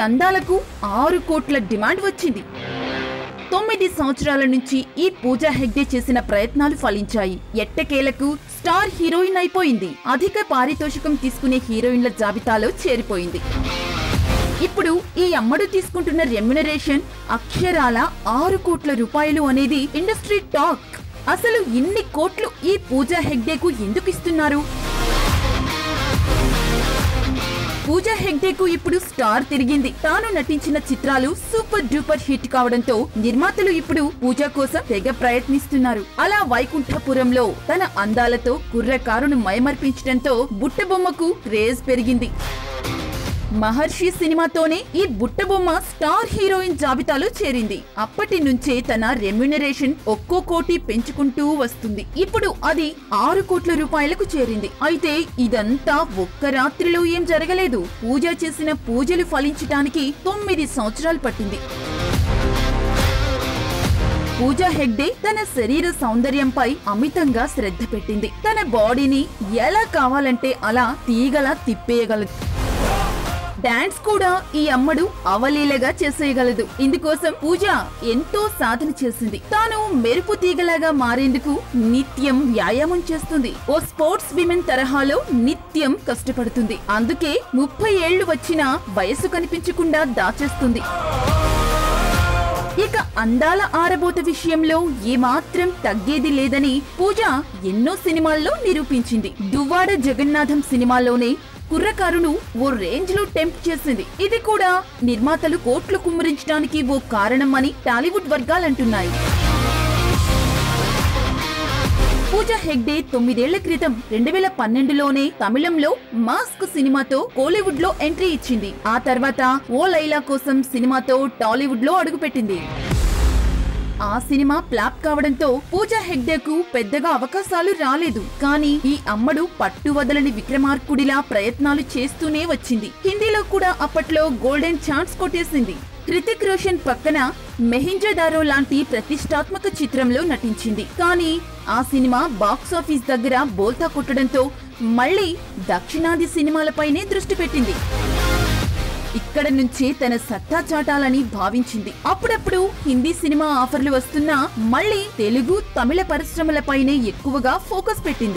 అందాలకు ఆరు కోట్ల డిమాండ్ వచ్చింది తొమ్మిది సంవత్సరాల నుంచి ఈ పూజా హెగ్డే చేసిన ప్రయత్నాలు ఫలించాయి ఎట్టకేలకు స్టార్ హీరోయిన్ అయిపోయింది అధిక పారితోషికం తీసుకునే హీరోయిన్ల జాబితాలో చేరిపోయింది ఇప్పుడు ఈ అమ్మడు తీసుకుంటున్న రెమ్యునరేషన్ అక్షరాల ఆరు కోట్ల రూపాయలు అనేది ఇండస్ట్రీ టాక్ అసలు ఇన్ని కోట్లు ఈ పూజా హెగ్డేకు ఎందుకు ఇస్తున్నారు పూజా హెగ్డేకు ఇప్పుడు స్టార్ తిరిగింది తాను నటించిన చిత్రాలు సూపర్ డూపర్ హిట్ కావడంతో నిర్మాతలు ఇప్పుడు పూజ కోసం తెగ ప్రయత్నిస్తున్నారు అలా వైకుంఠపురంలో తన అందాలతో కుర్రకారును మైమర్పించడంతో బుట్టబొమ్మకు క్రేజ్ పెరిగింది మహర్షి సినిమాతోనే ఈ బుట్టబొమ్మ స్టార్ హీరోయిన్ జాబితాలో చేరింది అప్పటి నుంచే తన రెమ్యునరేషన్ ఒక్కో కోటి పెంచుకుంటూ వస్తుంది ఇప్పుడు అది ఆరు కోట్ల రూపాయలకు చేరింది అయితే ఇదంతా ఒక్క రాత్రిలో ఏం జరగలేదు పూజ చేసిన పూజలు ఫలించటానికి తొమ్మిది సంవత్సరాలు పట్టింది పూజా హెగ్డే తన శరీర సౌందర్యంపై అమితంగా శ్రద్ధ పెట్టింది తన బాడీని ఎలా కావాలంటే అలా తీగలా తిప్పేయగలదు డాన్స్ కూడా ఈ అమ్మడు అవలీలగా చేసేయగలదు ఇందుకోసం పూజ ఎంతో సాధన చేసింది తాను మెరుపు తీగలాగా మారేందుకు నిత్యం వ్యాయామం చేస్తుంది ఓ స్పోర్ట్స్ విమెన్ తరహాలో నిత్యం కష్టపడుతుంది అందుకే ముప్పై ఏళ్లు వచ్చినా వయసు కనిపించకుండా దాచేస్తుంది ఇక అందాల ఆరబోత విషయంలో ఏమాత్రం తగ్గేది లేదని పూజ ఎన్నో సినిమాల్లో నిరూపించింది దువ్వాడ జగన్నాథం సినిమాలోనే కుర్రకారును ఓ రేంజ్ లో టెంప్ట్ చేసింది ఇది కూడా నిర్మాతలు కోట్లు కుమ్మరించడానికి ఓ కారణం అని టాలీవుడ్ వర్గాలంటున్నాయి పూజ హెగ్డే తొమ్మిదేళ్ల క్రితం రెండు వేల పన్నెండులోనే తమిళంలో మాస్క్ సినిమాతో కోలీవుడ్ లో ఎంట్రీ ఇచ్చింది ఆ తర్వాత ఓ లైలా కోసం సినిమాతో టాలీవుడ్ లో అడుగుపెట్టింది ఆ సినిమా ఫ్లాప్ కావడంతో పూజా హెగ్డేకు పెద్దగా అవకాశాలు రాలేదు కానీ ఈ అమ్మడు పట్టు వదలని విక్రమార్కుడిలా ప్రయత్నాలు చేస్తూనే వచ్చింది హిందీలో కూడా అప్పట్లో గోల్డెన్ ఛాన్స్ కొట్టేసింది హృతిక్ రోషన్ పక్కన మెహింజదారో లాంటి ప్రతిష్టాత్మక చిత్రంలో నటించింది కానీ ఆ సినిమా బాక్సాఫీస్ దగ్గర బోల్తా కొట్టడంతో మళ్ళీ దక్షిణాది సినిమాలపైనే దృష్టి పెట్టింది ఇక్కడ నుంచే తన సత్తా చాటాలని భావించింది అప్పుడప్పుడు హిందీ సినిమా ఆఫర్లు వస్తున్నా మళ్ళీ తెలుగు తమిళ పరిశ్రమలపైనే ఎక్కువగా ఫోకస్ పెట్టింది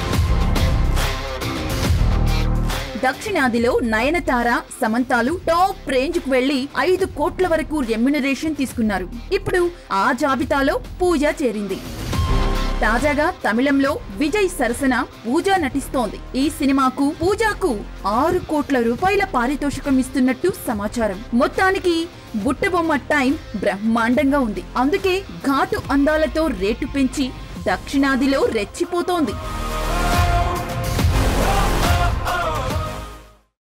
దక్షిణాదిలో నయనతార సమంతాలు టాప్ రేంజ్ కు వెళ్లి ఐదు కోట్ల వరకు రెమ్యునరేషన్ తీసుకున్నారు ఇప్పుడు ఆ జాబితాలో పూజ చేరింది తాజాగా తమిళంలో విజయ్ సరసన పూజ నటిస్తోంది ఈ సినిమాకు పూజాకు ఆరు కోట్ల రూపాయల పారితోషికం ఇస్తున్నట్టు సమాచారం మొత్తానికి బుట్టబొమ్మ టైం బ్రహ్మాండంగా ఉంది అందుకే ఘాటు అందాలతో రేటు పెంచి దక్షిణాదిలో రెచ్చిపోతోంది